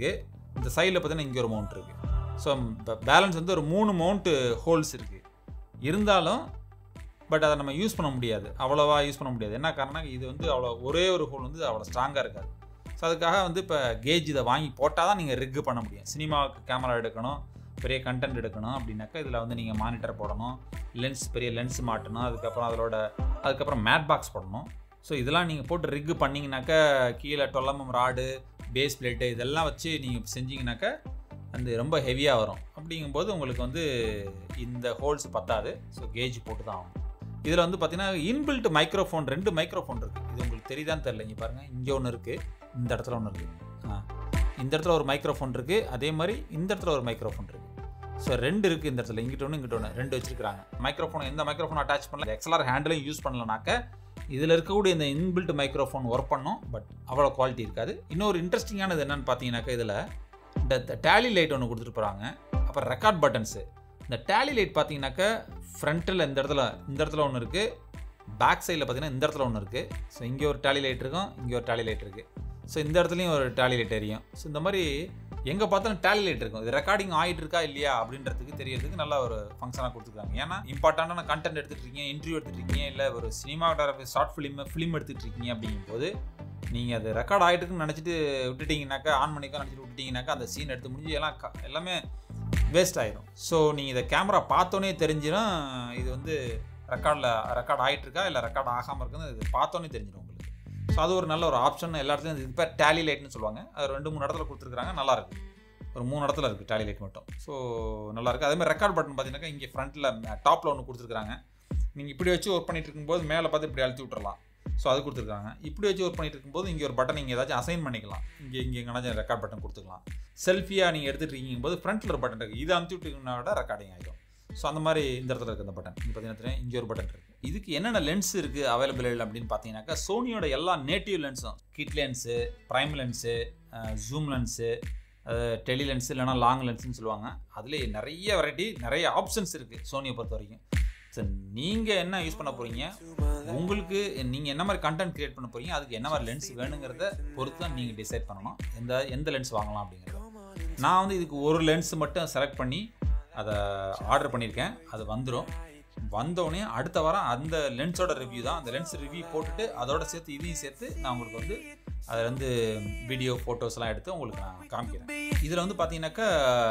இந்த சைடில் பார்த்தீங்கன்னா இங்கே ஒரு மவுண்ட் இருக்குது ஸோ பேலன்ஸ் வந்து ஒரு மூணு மவுண்ட்டு ஹோல்ஸ் இருக்குது இருந்தாலும் பட் அதை நம்ம யூஸ் பண்ண முடியாது அவ்வளோவா யூஸ் பண்ண முடியாது என்ன காரணம் இது வந்து அவ்வளோ ஒரே ஒரு ஹோல் வந்து அவ்வளோ ஸ்ட்ராங்காக இருக்காது ஸோ அதுக்காக வந்து இப்போ கேஜ் இதை வாங்கி போட்டால் தான் நீங்கள் ரிக் பண்ண முடியும் சினிமாவுக்கு கேமரா எடுக்கணும் பெரிய கண்டென்ட் எடுக்கணும் அப்படின்னாக்கா இதில் வந்து நீங்கள் மானிட்டர் போடணும் லென்ஸ் பெரிய லென்ஸ் மாட்டணும் அதுக்கப்புறம் அதோட அதுக்கப்புறம் மேட் பாக்ஸ் போடணும் ஸோ இதெல்லாம் நீங்கள் போட்டு ரிக் பண்ணிங்கனாக்கா கீழே டொல்லமம் ராடு பேஸ் பிளேட்டு இதெல்லாம் வச்சு நீங்கள் செஞ்சீங்கனாக்கா அந்த ரொம்ப ஹெவியாக வரும் அப்படிங்கும்போது உங்களுக்கு வந்து இந்த ஹோல்ஸ் பத்தாது ஸோ கேஜ் போட்டு தான் ஆகணும் இதில் வந்து பார்த்தீங்கன்னா இன்பில்ட் மைக்ரோஃபோன் ரெண்டு மைக்ரோஃபோன் இருக்குது இது உங்களுக்கு தெரியுதான்னு தெரில இங்கே பாருங்கள் இங்கே ஒன்று இருக்குது இந்த இடத்துல ஒன்று இருக்குது ஆ இந்த இடத்துல ஒரு மைக்ரோஃபோன் இருக்குது அதே மாதிரி இந்த இடத்துல ஒரு மைக்ரோஃபோன் இருக்குது ஸோ ரெண்டு இருக்குது இந்த இடத்துல இங்கிட்ட ஒன்று இங்கிட்ட ஒன்று ரெண்டு வச்சிருக்காங்க மைக்ரோஃபோன் எந்த மைக்ரோஃபோன் அட்டாச் பண்ணல எக்ஸ்எல்ஆர் ஹேண்டிலையும் யூஸ் பண்ணலனாக்க இதில் இருக்கக்கூடிய இந்த இன்பில்ட் மைக்ரோஃபோன் ஒர்க் பண்ணும் பட் அவ்வளோ குவாலிட்டி இருக்காது இன்னொரு இன்ட்ரெஸ்டிங்கானது என்னென்னு பார்த்தீங்கன்னாக்கா இதில் இந்த டேலி லைட் ஒன்று கொடுத்துருப்பாங்க அப்புறம் ரெக்கார்ட் பட்டன்ஸு இந்த டேலி லைட் பார்த்தீங்கன்னாக்கா ஃப்ரண்ட்டில் இந்த இடத்துல இந்த இடத்துல ஒன்று இருக்குது பேக் சைடில் பார்த்தீங்கன்னா இந்த இடத்துல ஒன்று இருக்குது ஸோ இங்கே ஒரு டேலி லைட் இருக்கும் இங்கே ஒரு டேலி லைட் இருக்குது ஸோ இந்த இடத்துலையும் ஒரு டேலி லைட் எரியும் ஸோ இந்த மாதிரி எங்கே பார்த்தாலும் டேலி லைட் இருக்கும் இது ரெக்கார்டிங் ஆகிட்டு இருக்கா இல்லையா அப்படின்றதுக்கு தெரியறதுக்கு நல்ல ஒரு ஃபங்க்ஷனாக கொடுத்துருக்காங்க ஏன்னா இம்பார்ட்டண்டான கண்டென்ட் எடுத்துகிட்டு இருக்கீங்க இன்டர்வியூ எடுத்துகிட்டு இருக்கீங்க இல்லை ஒரு சினிமாட்டோகிராஃபி ஷார்ட் ஃபிலிம் ஃபிலிம் எடுத்துகிட்டு இருக்கீங்க அப்படிங்கும்போது நீங்கள் அது ரெக்கார்ட் ஆகிட்டுன்னு நினச்சிட்டு விட்டுட்டீங்கனாக்கா ஆன் பண்ணிக்கோ நினச்சிட்டு விட்டீங்கனாக்கா அந்த சீன் எடுத்து முடிஞ்சு எல்லாம் க- எல்லாமே வேஸ்ட் ஆயிடும் ஸோ நீங்கள் இதை கேமரா பார்த்தோன்னே தெரிஞ்சிடும் இது வந்து ரெக்கார்டில் ரெக்கார்ட் ஆகிட்டு இருக்கா இல்லை ரெக்கார்ட் ஆகாமல் இருக்குன்னு இது பார்த்தோன்னே தெரிஞ்சிடும் உங்களுக்கு ஸோ அது ஒரு நல்ல ஒரு ஆப்ஷன் எல்லா இடத்துலையும் இது பேர் டேலி லைட்னு சொல்லுவாங்க அது ரெண்டு மூணு இடத்துல கொடுத்துருக்காங்க நல்லா இருக்கு ஒரு மூணு இடத்துல இருக்குது டேலி லைட் மட்டும் ஸோ நல்லா இருக்குது அதே மாதிரி ரெக்கார்ட் பட்டன் பார்த்தீங்கன்னாக்கா இங்கே ஃப்ரண்ட்டில் டாப்பில் ஒன்று கொடுத்துருக்காங்க நீங்கள் இப்படி வச்சு ஒர்க் பண்ணிட்டு இருக்கும்போது மேலே பார்த்து இப்படி அழுத்தி விட்டுறலாம் ஸோ அது கொடுத்துருக்காங்க இப்படி வச்சு ஒர்க் பண்ணிட்டு இருக்கும்போது இங்கே ஒரு பட்டன் நீங்கள் ஏதாச்சும் அசைன் பண்ணிக்கலாம் இங்கே இங்கே எங்கேனாச்சும் ரெக்கார்ட் பட்டன் கொடுத்துக்கலாம் செல்ஃபியாக நீங்கள் எடுத்துட்டு இருக்கீங்க போது ஃப்ரண்ட்டில் ஒரு பட்டன் இருக்குது இதை அமுத்தி விட்டீங்கன்னா விட ரெக்கார்டிங் ஆகிடும் ஸோ அந்த மாதிரி இந்த இடத்துல இருக்குது அந்த பட்டன் இங்கே பார்த்தீங்கன்னா இங்கே ஒரு பட்டன் இருக்குது இதுக்கு என்னென்ன லென்ஸ் இருக்குது அவைலபிள் அப்படின்னு பார்த்தீங்கன்னாக்கா சோனியோட எல்லா நேட்டிவ் லென்ஸும் kit lens prime lens zoom lens tele lens இல்லைனா லாங் லென்ஸ்னு சொல்லுவாங்க அதுலேயே நிறைய வெரைட்டி நிறைய ஆப்ஷன்ஸ் இருக்குது சோனியை பொறுத்த வரைக்கும் ஸோ நீங்கள் என்ன யூஸ் பண்ண போகிறீங்க உங்களுக்கு நீங்கள் என்ன மாதிரி கண்டென்ட் கிரியேட் பண்ண போகிறீங்க அதுக்கு என்ன மாதிரி லென்ஸ் வேணுங்கிறத பொறுத்து தான் நீங்கள் டிசைட் பண்ணணும் எந்த எந்த லென்ஸ் வாங்கலாம் அப்படிங்கிறது நான் வந்து இதுக்கு ஒரு லென்ஸ் மட்டும் செலக்ட் பண்ணி அதை ஆர்டர் பண்ணியிருக்கேன் அது வந்துடும் வந்தோடனே அடுத்த வாரம் அந்த லென்ஸோட ரிவ்யூ தான் அந்த லென்ஸ் ரிவ்யூ போட்டுட்டு அதோட சேர்த்து இதையும் சேர்த்து நான் உங்களுக்கு வந்து அதில் வந்து வீடியோ ஃபோட்டோஸ்லாம் எடுத்து உங்களுக்கு நான் காமிக்கிறேன் இதில் வந்து பார்த்தீங்கன்னாக்கா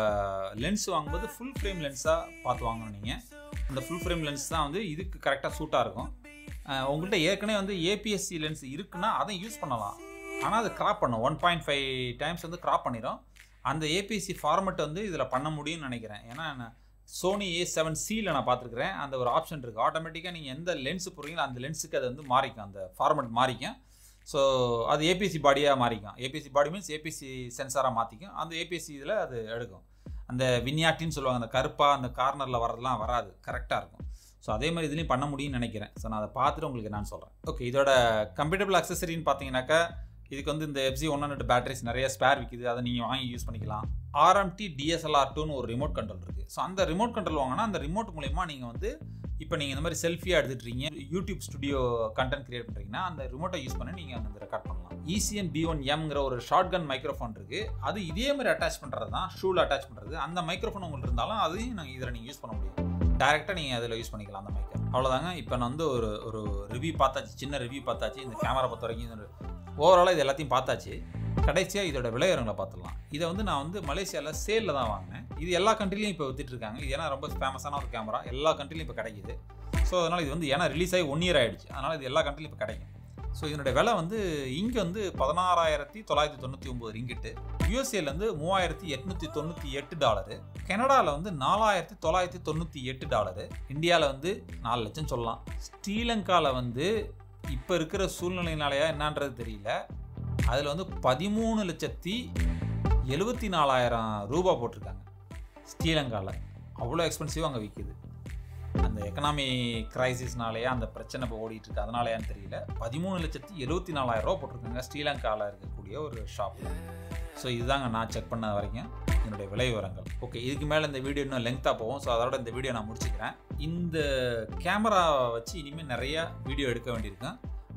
லென்ஸ் வாங்கும்போது ஃபுல் ஃப்ரேம் லென்ஸாக பார்த்து வாங்கணும் நீங்கள் அந்த ஃபுல் ஃப்ரேம் லென்ஸ் தான் வந்து இதுக்கு கரெக்டாக சூட்டாக இருக்கும் அஹ் உங்கள்கிட்ட ஏற்கனவே வந்து ஏபிஎஸ்சி லென்ஸ் இருக்குன்னா அதை யூஸ் பண்ணலாம் ஆனால் அது கிராப் பண்ணும் ஒன் பாயிண்ட் ஃபைவ் டைம்ஸ் வந்து கிராப் பண்ணிடும் அந்த ஏபிஎஸ்சி ஃபார்மெட் வந்து இதில் பண்ண முடியும்னு நினைக்கிறேன் ஏன்னா நான் சோனி ஏ செவன் சியில் நான் பார்த்துருக்குறேன் அந்த ஒரு ஆப்ஷன் இருக்குது ஆட்டோமேட்டிக்காக நீங்கள் எந்த லென்ஸ் போடுறீங்களோ அந்த லென்ஸுக்கு அது வந்து மாறிக்கும் அந்த ஃபார்மெட் மாறிக்கும் ஸோ அது ஏபிசி பாடியாக மாறிக்கும் ஏபிசி பாடி மீன்ஸ் ஏபிசி சென்சாராக மாற்றிக்கும் அந்த ஏபிசி இதில் அது எடுக்கும் அந்த விஞ்ஞாட்டின்னு சொல்லுவாங்க அந்த கருப்பாக அந்த கார்னரில் வரதெல்லாம் வராது கரெக்டாக இருக்கும் ஸோ அதே மாதிரி இதுலேயும் பண்ண முடியும்னு நினைக்கிறேன் ஸோ நான் அதை பார்த்துட்டு உங்களுக்கு நான் சொல்கிறேன் ஓகே இதோட கம்ஃபர்டபுள் அக்சசரின்னு பார்த்தீங்கன்னாக்கா இதுக்கு வந்து இந்த எஃப்சி ஒன் ஹண்ட்ரட் பேட்டரிஸ் நிறைய ஸ்பேர் விற்கிது அதை நீங்கள் வாங்கி யூஸ் பண்ணிக்கலாம் ஆர்எம்டி டிஎஸ்எல்ஆர் டூன்னு ஒரு ரிமோட் கண்ட்ரோல் இருக்குது ஸோ அந்த ரிமோட் கண்ட்ரோல் வாங்கினா அந்த ரிமோட் மூலயமா நீங்கள் வந்து இப்போ நீங்கள் இந்த மாதிரி செல்ஃபியாக எடுத்துட்டீங்க யூடியூப் ஸ்டுடியோ கண்டென்ட் கிரியேட் பண்ணுறீங்கன்னா அந்த ரிமோட்டை யூஸ் பண்ணி நீங்கள் அந்த ரெக்கார்ட் பண்ணலாம் இசிஎன் பி ஒன் எம்ங்கிற ஒரு ஷார்ட் கன் மைக்ரோஃபோன் இருக்குது அது இதே மாதிரி அட்டாச் பண்ணுறது தான் ஷூவில் அட்டாச் பண்ணுறது அந்த மைக்ரோஃபோன் உங்களுக்கு இருந்தாலும் அதையும் நாங்கள் இதில் நீங்கள் யூஸ் பண்ண முடியும் டேரெக்டாக நீங்கள் அதில் யூஸ் பண்ணிக்கலாம் அந்த மைக்கை அவ்வளோதாங்க இப்போ நான் வந்து ஒரு ஒரு ரிவ்யூ பார்த்தாச்சு சின்ன ரிவ்யூ பார்த்தாச்சு இந்த கேமரா பொறுத்த வரைக்கும் ஓவராலாக இது எல்லாத்தையும் பார்த்தாச்சு கடைசியாக இதோட விலையரங்களை பார்த்துடலாம் இதை வந்து நான் வந்து மலேசியாவில் சேலில் தான் வாங்கினேன் இது எல்லா கண்ட்ரிலையும் இப்போ வித்துட்டு இருக்காங்க இது ஏன்னா ரொம்ப ஃபேமஸான ஒரு கேமரா எல்லா கண்ட்ரிலையும் இப்போ கிடைக்குது ஸோ அதனால் இது வந்து ஏன்னா ரிலீஸ் ஆகி ஒன் இயர் ஆயிடுச்சு அதனால் இது எல்லா கண்ட்ரிலையும் இப்போ கிடைக்கும் ஸோ இதனுடைய விலை வந்து இங்கே வந்து பதினாறாயிரத்தி தொள்ளாயிரத்தி தொண்ணூற்றி ஒம்பது ரிங்கிட்டு யூஎஸ்ஏல வந்து மூவாயிரத்தி எட்நூற்றி தொண்ணூற்றி எட்டு டாலரு கனடாவில் வந்து நாலாயிரத்தி தொள்ளாயிரத்தி தொண்ணூற்றி எட்டு டாலரு இந்தியாவில் வந்து நாலு லட்சம் சொல்லலாம் ஸ்ரீலங்காவில் வந்து இப்போ இருக்கிற சூழ்நிலையினாலயா என்னன்றது தெரியல அதில் வந்து பதிமூணு லட்சத்தி எழுபத்தி நாலாயிரம் ரூபா போட்டிருக்காங்க ஸ்ரீலங்காவில் அவ்வளோ எக்ஸ்பென்சிவாக அங்கே விற்கிது அந்த எக்கனாமி கிரைசிஸ்னாலேயே அந்த பிரச்சனை இப்போ ஓடிட்டு இருக்கு அதனாலயான்னு தெரியல பதிமூணு லட்சத்தி எழுபத்தி நாலாயிரம் ரூபா போட்டிருக்காங்க ஸ்ரீலங்காவில் இருக்கக்கூடிய ஒரு ஷாப்பில் ஸோ இதுதாங்க நான் செக் பண்ண வரைக்கும் என்னுடைய விலை விவரங்கள் ஓகே இதுக்கு மேலே இந்த வீடியோ இன்னும் லெங்க்த்தாக போகும் ஸோ அதோட இந்த வீடியோ நான் முடிச்சுக்கிறேன் இந்த கேமரா வச்சு இனிமேல் நிறைய வீடியோ எடுக்க வேண்டியிருக்கும்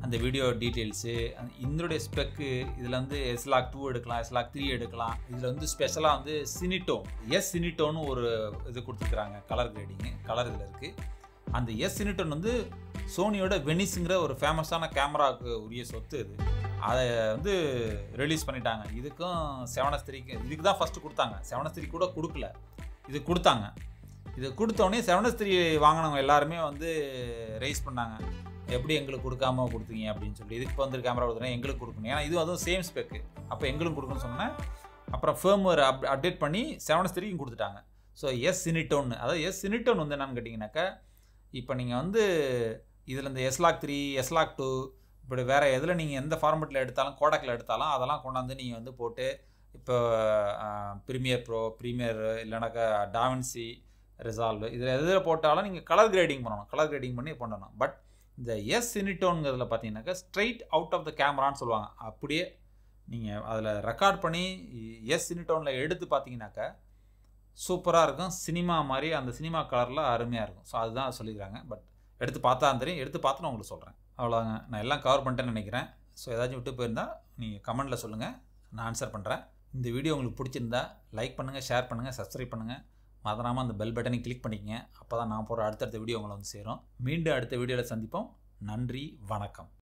அந்த வீடியோ டீட்டெயில்ஸு இதனுடைய ஸ்பெக்கு இதில் வந்து எஸ்லாக் டூ எடுக்கலாம் எஸ்லாக் த்ரீ எடுக்கலாம் இதில் வந்து ஸ்பெஷலாக வந்து சினிட்டோன் எஸ் சினிட்டோன்னு ஒரு இது கொடுத்துருக்குறாங்க கலர் கிரேடிங்கு கலர் இதில் இருக்குது அந்த எஸ் சினிட்டோன் வந்து சோனியோட வெனிஸுங்கிற ஒரு ஃபேமஸான கேமராவுக்கு உரிய சொத்து இது அதை வந்து ரிலீஸ் பண்ணிட்டாங்க இதுக்கும் செவன் எஸ் த்ரீக்கு இதுக்கு தான் ஃபஸ்ட்டு கொடுத்தாங்க செவன் எஸ் த்ரீ கூட கொடுக்கல இது கொடுத்தாங்க இது கொடுத்தோடனே செவன் எஸ் த்ரீ வாங்கினவங்க எல்லாருமே வந்து ரைஸ் பண்ணாங்க எப்படி எங்களுக்கு கொடுக்காம கொடுத்தீங்க அப்படின்னு சொல்லி இதுக்கு இப்போ வந்து கேமரா கொடுத்துறேன் எங்களுக்கு கொடுக்கணும் ஏன்னா இது அதுவும் சேம் ஸ்பெக்கு அப்போ எங்களுக்கு கொடுக்கணும்னு சொன்னேன் அப்புறம் ஃபேம்வேர் அப் அப்டேட் பண்ணி செவன் எஸ் த்ரீக்கும் கொடுத்துட்டாங்க ஸோ எஸ் சினிட்டோன் அதாவது எஸ் சினிட்டோன் வந்து என்னன்னு கேட்டிங்கனாக்கா இப்போ நீங்கள் வந்து இதில் இந்த எஸ்லாக் த்ரீ எஸ்லாக் டூ இப்படி வேறு எதில் நீங்கள் எந்த ஃபார்மெட்டில் எடுத்தாலும் கோடக்கில் எடுத்தாலும் அதெல்லாம் கொண்டாந்து நீங்கள் வந்து போட்டு இப்போ ப்ரீமியர் ப்ரோ ப்ரீமியர் இல்லைனாக்கா டாவன்சி ரிசால்வ் இதில் எதில் போட்டாலும் நீங்கள் கலர் கிரேடிங் பண்ணணும் கலர் கிரேடிங் பண்ணி பண்ணணும் பட் இந்த எஸ் சினிட்டோனுங்கிறதுல பார்த்தீங்கன்னாக்கா ஸ்ட்ரைட் அவுட் ஆஃப் த கேமரான்னு சொல்லுவாங்க அப்படியே நீங்கள் அதில் ரெக்கார்ட் பண்ணி எஸ் சினிட்டோனில் எடுத்து பார்த்தீங்கன்னாக்கா சூப்பராக இருக்கும் சினிமா மாதிரி அந்த சினிமா கலரில் அருமையாக இருக்கும் ஸோ அதுதான் சொல்லிக்கிறாங்க பட் எடுத்து பார்த்தா தெரியும் எடுத்து பார்த்து நான் உங்களுக்கு சொல்கிறேன் அவ்வளோதாங்க நான் எல்லாம் கவர் பண்ணிட்டேன்னு நினைக்கிறேன் ஸோ ஏதாச்சும் விட்டு போயிருந்தால் நீங்கள் கமெண்ட்டில் சொல்லுங்கள் நான் ஆன்சர் பண்ணுறேன் இந்த வீடியோ உங்களுக்கு பிடிச்சிருந்தா லைக் பண்ணுங்கள் ஷேர் பண்ணுங்கள் சப்ஸ்கிரைப் பண்ணுங்கள் மறந்துடாமல் அந்த பெல் பட்டனை கிளிக் பண்ணிக்கங்க அப்போ தான் நான் போகிற அடுத்தடுத்த வீடியோ உங்களை வந்து சேரும் மீண்டும் அடுத்த வீடியோவில் சந்திப்போம் நன்றி வணக்கம்